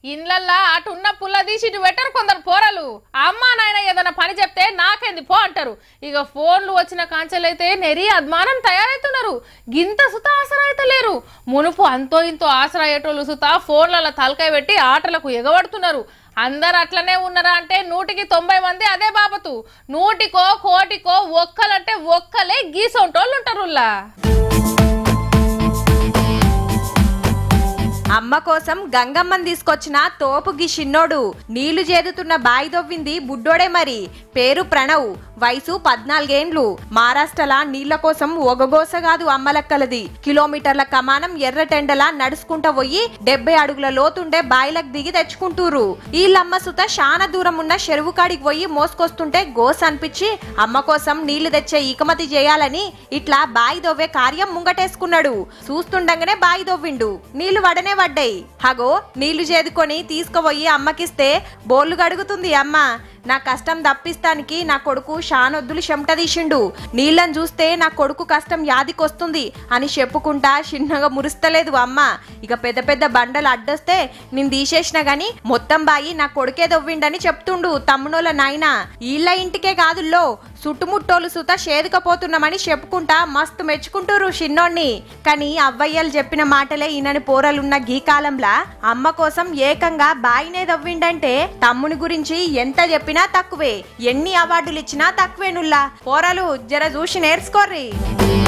ఇండ్లల్లా అటున్న పుల్ల తీసి ఇటు పెట్టరు కొందరు పోరలు అమ్మా నాయన ఏదైనా పని చెప్తే నాకేంది పో అంటారు ఇక ఫోన్లు వచ్చిన కాంచెలైతే నెరి అద్మానం తయారవుతున్నారు గింత సుత ఆసరా అయితే లేరు మునుపు అంతో ఇంతో ఆసరా అయ్యేటోళ్ళు సుత ఫోన్లలో తలకాయ పెట్టి ఆటలకు ఎగబడుతున్నారు అందరు అట్లనే ఉన్నారా అంటే నూటికి తొంభై మంది అదే బాబతు నూటికో కోటికో ఒక్కలంటే ఒక్కలే గీసొంటోళ్ళు ఉంటారుల్లా అమ్మ కోసం గంగమ్మని తీసుకొచ్చిన తోపు గి షిన్నోడు నీళ్లు చేదుతున్న బాయి దొవ్వింది బుడ్డోడే మరి పేరు ప్రణవ్ వయసు పద్నాలుగేండ్లు మహారాష్ట్రలా నీళ్ల కోసం ఒగగోస కాదు అమ్మలక్కలది కిలోమీటర్ల కమానం ఎర్రటెండలా నడుచుకుంటా పోయి డెబ్బై అడుగుల లోతుండే బాయిలకు దిగి తెచ్చుకుంటూరు వీళ్ళమ్మ సుత శాన దూరం ఉన్న చెరువు కాడికి పోయి మోసుకొస్తుంటే గోస్ అనిపించి అమ్మ కోసం నీళ్లు తెచ్చే ఇకమతి చేయాలని ఇట్లా బాయి దొవ్వే కార్యం ముంగటేసుకున్నాడు చూస్తుండగానే బాయి దొవ్విండు నీళ్లు వడనే పడ్డాయి హగో నీళ్లు చేదుకొని తీసుకుపోయి అమ్మకిస్తే బోర్లు గడుగుతుంది అమ్మ నా కష్టం తప్పిస్తానికి నా కొడుకు షానొద్దులు చెమట తీసిండు నీళ్ళని చూస్తే నా కొడుకు కష్టం యాదికొస్తుంది అని చెప్పుకుంటా చిన్నగా మురుస్తలేదు అమ్మ ఇక పెద్ద పెద్ద బండలు అడ్డొస్తే నేను తీసేసిన గాని మొత్తం బాయి నా కొడుకే దొవ్విండని చెప్తుండు తమ్మునోళ్ళ నాయన ఈళ్ళ ఇంటికే కాదుల్లో చుట్టుముట్టోలు సుత షేదుకపోతున్నామని చెప్పుకుంటా మస్తు మెచ్చుకుంటురు షిన్నోణ్ణి కానీ అవ్వయ్యలు చెప్పిన మాటలే ఈయనని పోరలున్న గీ కాలంలా అమ్మ కోసం ఏకంగా బాయినే దవ్విండంటే తమ్ముని గురించి ఎంత చెప్పినా తక్కువే ఎన్ని అవార్డులు ఇచ్చినా తక్కువేనుల్లా పోరలు జర చూసి నేర్చుకోర్రి